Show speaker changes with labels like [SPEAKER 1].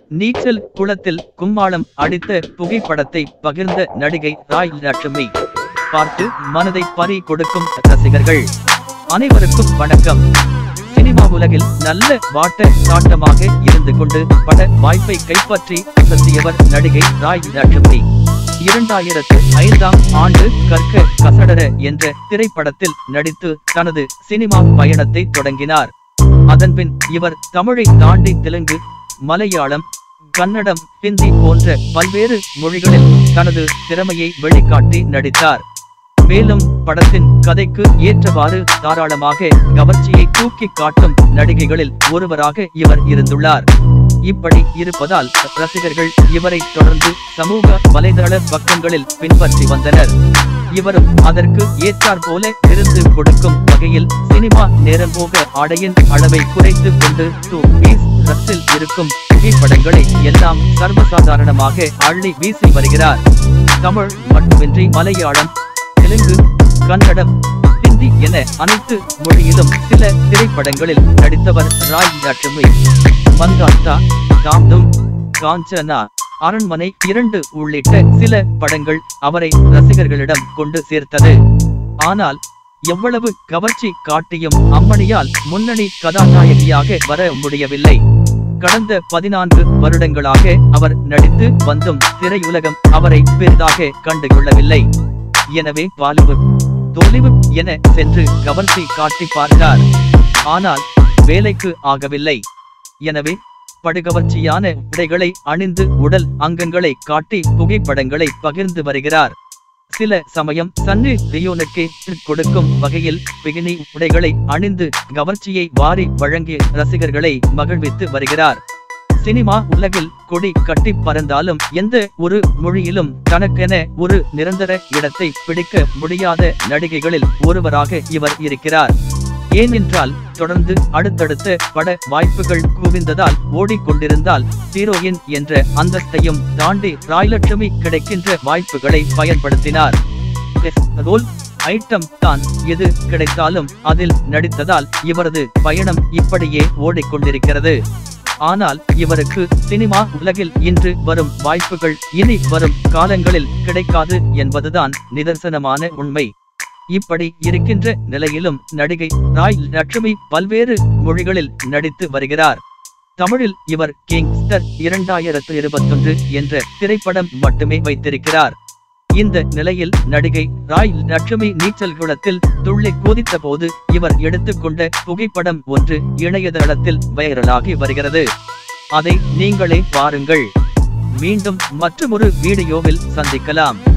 [SPEAKER 1] நீச்சல் குளத்தில் கும்மாளம் அடித்த புகைப்படத்தை பகிர்ந்த நடிகை ராய் லட்சுமி பார்த்து மனதை பறி கொடுக்கும் ரசிகர்கள் அனைவருக்கும் வணக்கம் சினிமா உலகில் நல்ல வாட்ட சாட்டமாக இருந்து கொண்டு பட வாய்ப்பை கைப்பற்றி அசத்தியவர் நடிகை ராய் லட்சுமி இரண்டாயிரத்து ஐந்தாம் ஆண்டு கற்க கசடர என்ற திரைப்படத்தில் நடித்து தனது சினிமா பயணத்தை தொடங்கினார் அதன்பின் இவர் தமிழை தாண்டி தெலுங்கு மலையாளம் கன்னடம் ஹிந்தி போன்ற பல்வேறு மொழிகளில் தனது திறமையை வெளிக்காட்டி நடித்தார் மேலும் படத்தின் கதைக்கு ஏற்றவாறு தாராளமாக கவர்ச்சியை தூக்கி காட்டும் நடிகைகளில் ஒருவராக இவர் இருந்துள்ளார் இப்படி இருப்பதால் ரசிகர்கள் இவரை தொடர்ந்து சமூக வலைதள பக்கங்களில் பின்பற்றி வந்தனர் இவரும் அதற்கு ஏற்றார் போல விருந்து கொடுக்கும் வகையில் சினிமா நேரம் போக ஆடையின் அளவை குறைத்து கொண்டு டூ பீஸ் ட்ரெஸ்ஸில் இருக்கும் புகைப்படங்களை எல்லாம் சர்வசாதாரணமாக அள்ளி வீசி வருகிறார் தமிழ் மட்டுமின்றி மலையாளம் தெலுங்கு கன்னடம் ஹிந்தி என அனைத்து மொழியிலும் சில திரைப்படங்களில் நடித்தவர் ராய் லட்சுமி மந்தாத்தா தாம்தும் காஞ்சனா அரண்மனை இரண்டு உள்ளிட்ட சில படங்கள் அவரை ரசிகர்களிடம் கொண்டு சேர்த்தது ஆனால் எவ்வளவு கவர்ச்சி காட்டியும் அம்மணியால் முன்னணி கதாநாயகியாக வர முடியவில்லை கடந்த பதினான்கு வருடங்களாக அவர் நடித்து வந்தும் திரையுலகம் அவரை பெரிதாக கண்டுகொள்ளவில்ை எனவே பாலிவுட் டோலிவுட் என சென்று கவர்ச்சி காட்டி பார்த்தார் ஆனால் வேலைக்கு ஆகவில்லை எனவே படுகவர்ச்சியான உடைகளை அணிந்து உடல் அங்கங்களை காட்டி புகைப்படங்களை பகிர்ந்து வருகிறார் சில சமயம் சன்னி லியோனுக்கு கொடுக்கும் வகையில் பிகினி உடைகளை அணிந்து கவர்ச்சியை வாரி வழங்கி ரசிகர்களை மகிழ்வித்து வருகிறார் சினிமா உலகில் கொடி கட்டி பறந்தாலும் எந்த ஒரு மொழியிலும் தனக்கென ஒரு நிரந்தர இடத்தை பிடிக்க முடியாத நடிகைகளில் ஒருவராக இவர் இருக்கிறார் ஏனென்றால் தொடர்ந்து அடுத்தடுத்த பட வாய்ப்புகள் குவிந்ததால் ஓடிக்கொண்டிருந்தால் ஹீரோயின் என்ற அந்தஸ்தையும் தாண்டி ராய்லட்சுமி கிடைக்கின்ற வாய்ப்புகளை பயன்படுத்தினார் ரோல் ஐட்டம் தான் எது கிடைத்தாலும் அதில் நடித்ததால் இவரது பயணம் இப்படியே ஓடிக்கொண்டிருக்கிறது ஆனால் இவருக்கு சினிமா உலகில் இன்று வரும் வாய்ப்புகள் இனி வரும் காலங்களில் கிடைக்காது என்பதுதான் நிதர்சனமான உண்மை இப்படி இருக்கின்ற நிலையிலும் நடிகை ராய் லட்சுமி பல்வேறு மொழிகளில் நடித்து வருகிறார் தமிழில் இவர் கிங்ஸ்டர் இரண்டாயிரத்து இருபத்தொன்று என்ற திரைப்படம் மட்டுமே வைத்திருக்கிறார் இந்த நிலையில் நடிகை ராய் லட்சுமி நீச்சல் குளத்தில் துள்ளி குதித்த போது இவர் எடுத்துக்கொண்ட புகைப்படம் ஒன்று இணையதளத்தில் வைரலாகி வருகிறது அதை நீங்களே பாருங்கள் மீண்டும் மற்றொரு வீடியோவில் சந்திக்கலாம்